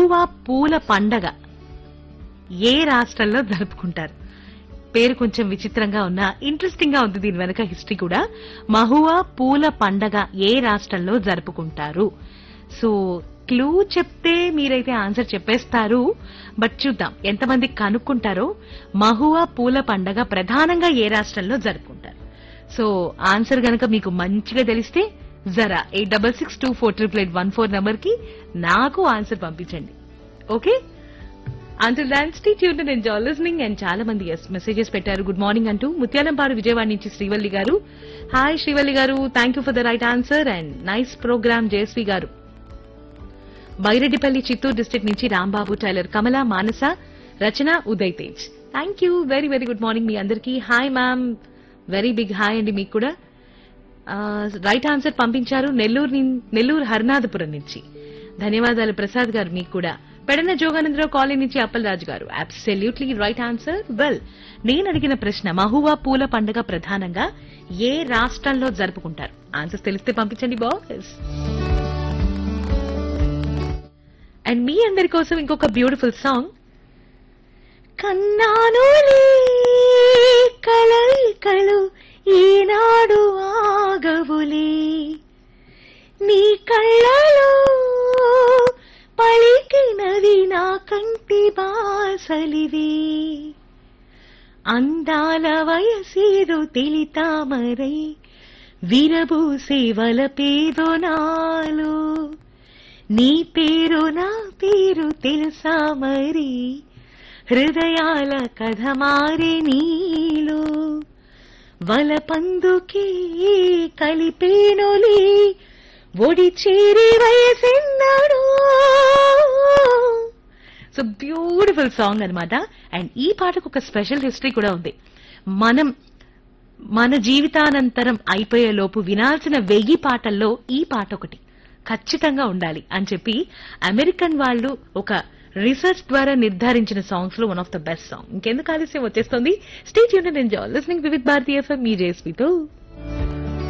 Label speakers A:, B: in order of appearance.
A: మహువా పూల పండగ ఏ రాష్ట్రంలో జరుపుకుంటారు పేరు కొంచెం విచిత్రంగా ఉన్నా ఇంట్రెస్టింగ్ గా ఉంది దీని వెనక హిస్టరీ కూడా మహువా పూల పండగ ఏ రాష్ట్రంలో జరుపుకుంటారు సో క్లూ చెప్తే మీరైతే ఆన్సర్ చెప్పేస్తారు బట్ చూద్దాం ఎంతమంది కనుక్కుంటారో మహువా పూల పండగ ప్రధానంగా ఏ రాష్ట్రంలో జరుపుకుంటారు సో ఆన్సర్ గనక మీకు మంచిగా తెలిస్తే జరా eight double six two four triple eight one four number కి నాకు ఆన్సర్ పంపించండి okay until then stay tuned and enjoy listening and చాలా మంది మెసేజెస్ పెట్టారు గుడ్ మార్నింగ్ అంటూ ముత్యాలంపాడు విజయవాడ నుంచి శ్రీవల్లి గారు hi Srivalli garu thank you for the right answer and nice program Jayashree garu Byreddipalli Chittoor district నుంచి Rambabu tailor Kamala Manasa Rachana Uday Tej thank you very very good morning మీ అందరికీ hi ma'am very big hi అండి మీకు కూడా రైట్ ఆన్సర్ పంపించారు నెల్లూరు నిన్- నెల్లూరు హరినాథపురం నుంచి ధన్యవాదాలు ప్రసాద్ గారు మీకు కూడా పెడన జోగానందరావు కాలనీ నుంచి అప్పలరాజు గారు అబ్సల్యూట్లీ రైట్ ఆన్సర్ వెల్ నేను అడిగిన ప్రశ్న మహువా పూల పండుగ ప్రధానంగా ఏ రాష్ట్రంలో జరుపుకుంటారు ఆన్సర్స్ తెలిస్తే పంపించండి బాస్ అండ్ మీ అందరి కోసం ఇంకొక బ్యూటిఫుల్ సాంగ్ కన్నానులే కలలు ఈనాడు ఆగవులే నీ కళ్ళలో పలికినది నా కంటి బాసలివే అందాల వయసేదో తెలితామరై విరబూసే వలపేదో నాలో నీ పేరు నా పేరు తెలుసా మరి హృదయాల కథ మారే నీలో వలపందుకే కలిపేనులే ఒడి చేరి వయసెన్నాడు సో బ్యూటిఫుల్ సాంగ్ అన్నమాట అండ్ ఈ పాటకు ఒక స్పెషల్ హిస్టరీ కూడా ఉంది మనం మన జీవితానంతరం అయిపోయే లోపు వినాల్సిన వెయ్యి పాటల్లో ఈ పాట ఒకటి ఖచ్చితంగా ఉండాలి అని చెప్పి అమెరికన్ వాళ్ళు ఒక రీసెర్చ్ ద్వారా నిర్ధారించిన సాంగ్స్ లో one of the best song ఇంకెందుకు ఆలస్యం వచ్చేస్తుంది state union enjoy listening with Bharatiya FM మీ జేఎస్పీతో